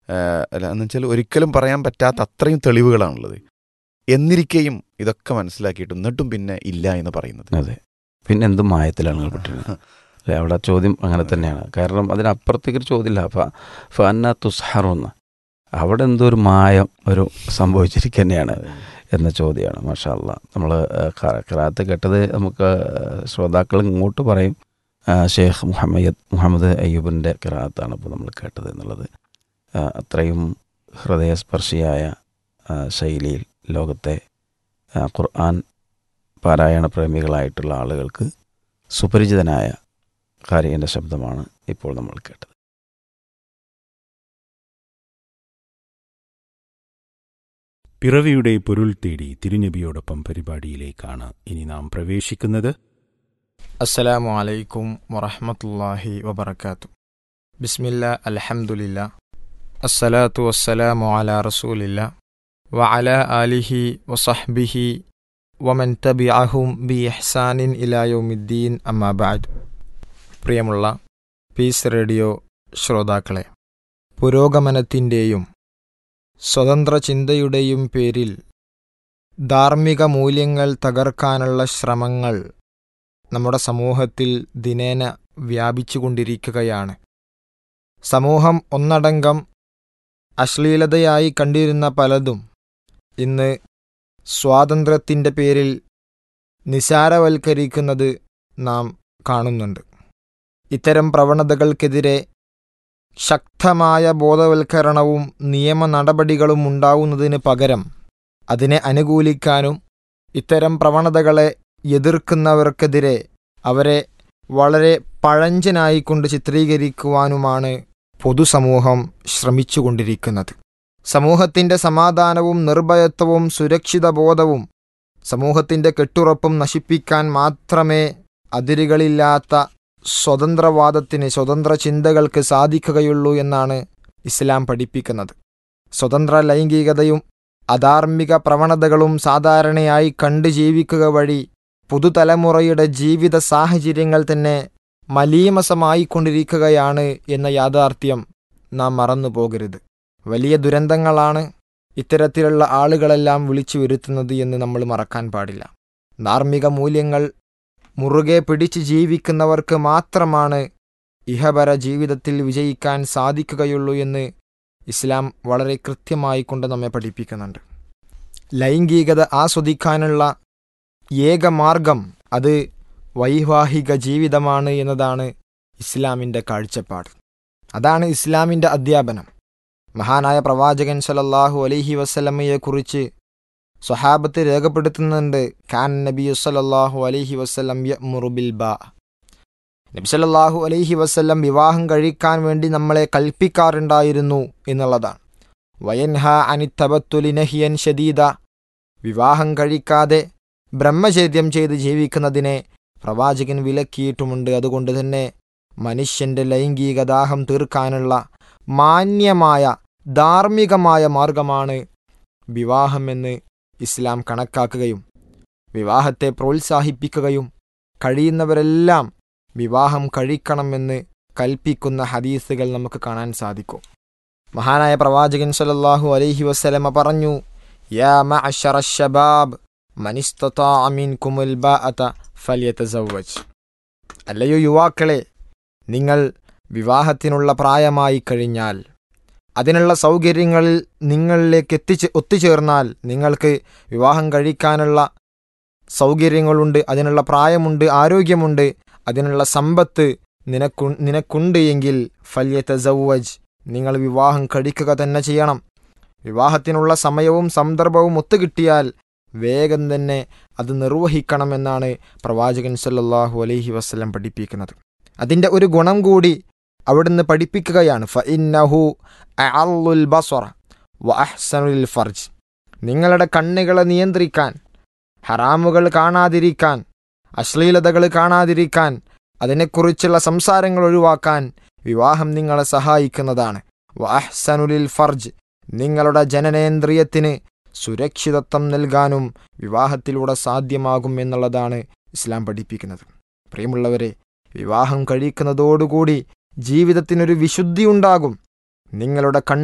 അല്ല എന്ന് വെച്ചാൽ ഒരിക്കലും പറയാൻ പറ്റാത്ത അത്രയും തെളിവുകളാണുള്ളത് എന്നിരിക്കെയും ഇതൊക്കെ മനസ്സിലാക്കിയിട്ട് എന്നിട്ടും പിന്നെ ഇല്ല എന്ന് പറയുന്നത് അതെ പിന്നെ എന്ത് മായത്തിലാണ് നിങ്ങൾ പെട്ടിരുന്നത് അല്ലേ അവിടെ ചോദ്യം അങ്ങനെ തന്നെയാണ് കാരണം അതിനപ്പുറത്തേക്ക് ഒരു ചോദ്യമില്ല ഫ ഫന്ന തുസ്ഹറൊന്ന് അവിടെ എന്തോ ഒരു മായം ഒരു സംഭവിച്ചിരിക്കുക തന്നെയാണ് എന്ന ചോദ്യമാണ് മാഷാ അല്ല നമ്മൾ ഖറാത്ത് കേട്ടത് നമുക്ക് ശ്രോതാക്കൾ ഇങ്ങോട്ട് പറയും ആ, ഷേഖ് മുഹമ്മദ് മുഹമ്മദ് അയ്യൂബിൻ്റെ ഖിറാത്താണ് ഇപ്പോൾ നമ്മൾ കേട്ടത് എന്നുള്ളത് ആ, അത്രയും ഹൃദയസ്പർശിയായ ആ, ശൈലിയിൽ ലോകത്തെ ആ, ഖുർആൻ പാരായണ പ്രേമികളായിട്ടുള്ള ആളുകൾക്ക് സുപരിചിതനായ കാര്യൻ്റെ ശബ്ദമാണ് ഇപ്പോൾ നമ്മൾ കേട്ടത് പിറവിയുടെ പൊരുൾ തേടി തിരുനബിയോടൊപ്പം പരിപാടിയിലേക്കാണ് ഇനി നാം പ്രവേശിക്കുന്നത് അസ്സലാമു അലൈക്കും വറഹമത്തല്ലാഹി വബർക്കാത്തു ബിസ്മില്ല അൽഹംദുലില്ല അസ്സലാത്തു വസ്സലാമു അലാ റസൂലില്ല വ അല ആലിഹി വസഹ്ബിഹി വമൻ തബിഅഹും ബി ഇഹ്സാനിൻ ഇലായോമിദ്ദീൻ അമ്മാ ബഅദ് പ്രിയമുള്ള പീസ് റേഡിയോ ശ്രോതാക്കളെ പുരോഗമനത്തിൻ്റെയും സ്വതന്ത്ര ചിന്തയുടെയും പേരിൽ ധാർമ്മിക മൂല്യങ്ങൾ തകർക്കാനുള്ള ശ്രമങ്ങൾ നമ്മുടെ സമൂഹത്തിൽ ദിനേന വ്യാപിച്ചുകൊണ്ടിരിക്കുകയാണ് സമൂഹം ഒന്നടങ്കം അശ്ലീലതയായി കണ്ടിരുന്ന പലതും ഇന്ന് സ്വാതന്ത്ര്യത്തിൻ്റെ പേരിൽ നിസാരവൽക്കരിക്കുന്നത് നാം കാണുന്നുണ്ട് ഇത്തരം പ്രവണതകൾക്കെതിരെ ശക്തമായ ബോധവൽക്കരണവും നിയമ നടപടികളും ഉണ്ടാവുന്നതിന് പകരം അതിനെ അനുകൂലിക്കാനും ഇത്തരം പ്രവണതകളെ എതിർക്കുന്നവർക്കെതിരെ അവരെ വളരെ പഴഞ്ചനായിക്കൊണ്ട് ചിത്രീകരിക്കുവാനുമാണ് പൊതുസമൂഹം ശ്രമിച്ചുകൊണ്ടിരിക്കുന്നത് സമൂഹത്തിൻ്റെ സമാധാനവും നിർഭയത്വവും സുരക്ഷിത ബോധവും സമൂഹത്തിൻ്റെ കെട്ടുറപ്പും നശിപ്പിക്കാൻ മാത്രമേ അതിരുകളില്ലാത്ത സ്വതന്ത്രവാദത്തിന് സ്വതന്ത്ര ചിന്തകൾക്ക് സാധിക്കുകയുള്ളൂ എന്നാണ് ഇസ്ലാം പഠിപ്പിക്കുന്നത് സ്വതന്ത്ര ലൈംഗികതയും അധാർമിക പ്രവണതകളും സാധാരണയായി കണ്ടു ജീവിക്കുക വഴി പുതുതലമുറയുടെ ജീവിത സാഹചര്യങ്ങൾ തന്നെ മലീമസമായിക്കൊണ്ടിരിക്കുകയാണ് എന്ന യാഥാർത്ഥ്യം നാം മറന്നു പോകരുത് വലിയ ദുരന്തങ്ങളാണ് ഇത്തരത്തിലുള്ള ആളുകളെല്ലാം വിളിച്ചു വരുത്തുന്നത് എന്ന് നമ്മൾ മറക്കാൻ പാടില്ല ധാർമ്മിക മൂല്യങ്ങൾ മുറുകെ പിടിച്ച് ജീവിക്കുന്നവർക്ക് മാത്രമാണ് ഇഹപര ജീവിതത്തിൽ വിജയിക്കാൻ സാധിക്കുകയുള്ളൂ എന്ന് ഇസ്ലാം വളരെ കൃത്യമായി കൊണ്ട് നമ്മെ പഠിപ്പിക്കുന്നുണ്ട് ലൈംഗികത ആസ്വദിക്കാനുള്ള ഏക മാർഗം അത് വൈവാഹിക ജീവിതമാണ് എന്നതാണ് ഇസ്ലാമിൻ്റെ കാഴ്ചപ്പാട് അതാണ് ഇസ്ലാമിൻ്റെ അധ്യാപനം മഹാനായ പ്രവാചകൻ സലല്ലാഹു അലൈഹി വസ്ലമയെക്കുറിച്ച് സ്വഹാബത്ത് രേഖപ്പെടുത്തുന്നുണ്ട് ഖാൻ നബി സലല്ലാഹു അലൈഹി വസ്ലം യമുറുബിൽ ബാ നബി സല്ലല്ലാഹു അലൈഹി വസ്ല്ലം വിവാഹം കഴിക്കാൻ വേണ്ടി നമ്മളെ കൽപ്പിക്കാറുണ്ടായിരുന്നു എന്നുള്ളതാണ് വയൻഹ അനിത്തബത്തുലി നഹിയൻ ഷദീദ വിവാഹം കഴിക്കാതെ ബ്രഹ്മചര്യം ചെയ്ത് ജീവിക്കുന്നതിനെ പ്രവാചകൻ വിലക്കിയിട്ടുമുണ്ട് അതുകൊണ്ട് തന്നെ മനുഷ്യന്റെ ലൈംഗിക ദാഹം തീർക്കാനുള്ള മാന്യമായ ധാർമ്മികമായ മാർഗമാണ് വിവാഹമെന്ന് ഇസ്ലാം കണക്കാക്കുകയും വിവാഹത്തെ പ്രോത്സാഹിപ്പിക്കുകയും കഴിയുന്നവരെല്ലാം വിവാഹം കഴിക്കണമെന്ന് കൽപ്പിക്കുന്ന ഹദീസുകൾ നമുക്ക് കാണാൻ സാധിക്കും മഹാനായ പ്രവാചകൻ സല്ലല്ലാഹു അലൈഹി വസല്ലമ പറഞ്ഞു യാ മഅശറ ശബാബ് മനിസ്തതാഅ മിൻകുമുൽ ബാഅത ഫല്യതസവ്വജ് അല്ലയോ യുവാക്കളെ നിങ്ങൾ വിവാഹത്തിനുള്ള പ്രായമായി കഴിഞ്ഞാൽ അതിനുള്ള സൗകര്യങ്ങളിൽ നിങ്ങളിലേക്ക് എത്തിച്ച് ഒത്തുചേർന്നാൽ നിങ്ങൾക്ക് വിവാഹം കഴിക്കാനുള്ള സൗകര്യങ്ങളുണ്ട് അതിനുള്ള പ്രായമുണ്ട് ആരോഗ്യമുണ്ട് അതിനുള്ള സമ്പത്ത് നിനക്കു നിനക്കുണ്ട് എങ്കിൽ ഫല്യതസവ്വജ് നിങ്ങൾ വിവാഹം കഴിക്കുക തന്നെ ചെയ്യണം വിവാഹത്തിനുള്ള സമയവും സന്ദർഭവും ഒത്തുകിട്ടിയാൽ വേഗം തന്നെ അത് നിർവഹിക്കണമെന്നാണ് പ്രവാചകൻ സല്ലല്ലാഹു അലൈഹി വസ്ലം പഠിപ്പിക്കുന്നത് അതിൻ്റെ ഒരു ഗുണം കൂടി അവിടുന്ന് പഠിപ്പിക്കുകയാണ് ഫഇന്നഹു അഅള്ളുൽ ബസ്വറ വ അഹ്സനുൽ ഫർജ് നിങ്ങളുടെ കണ്ണുകളെ നിയന്ത്രിക്കാൻ ഹറാമുകൾ കാണാതിരിക്കാൻ അശ്ലീലതകൾ കാണാതിരിക്കാൻ അതിനെക്കുറിച്ചുള്ള സംസാരങ്ങൾ ഒഴിവാക്കാൻ വിവാഹം നിങ്ങളെ സഹായിക്കുന്നതാണ് വ അഹ്സനുലിൽ ഫർജ് നിങ്ങളുടെ ജനനേന്ദ്രിയത്തിന് സുരക്ഷിതത്വം നൽകാനും വിവാഹത്തിലൂടെ സാധ്യമാകും എന്നുള്ളതാണ് ഇസ്ലാം പഠിപ്പിക്കുന്നത് പ്രിയമുള്ളവരെ വിവാഹം കഴിക്കുന്നതോടുകൂടി ജീവിതത്തിനൊരു വിശുദ്ധി ഉണ്ടാകും നിങ്ങളുടെ കണ്ണ്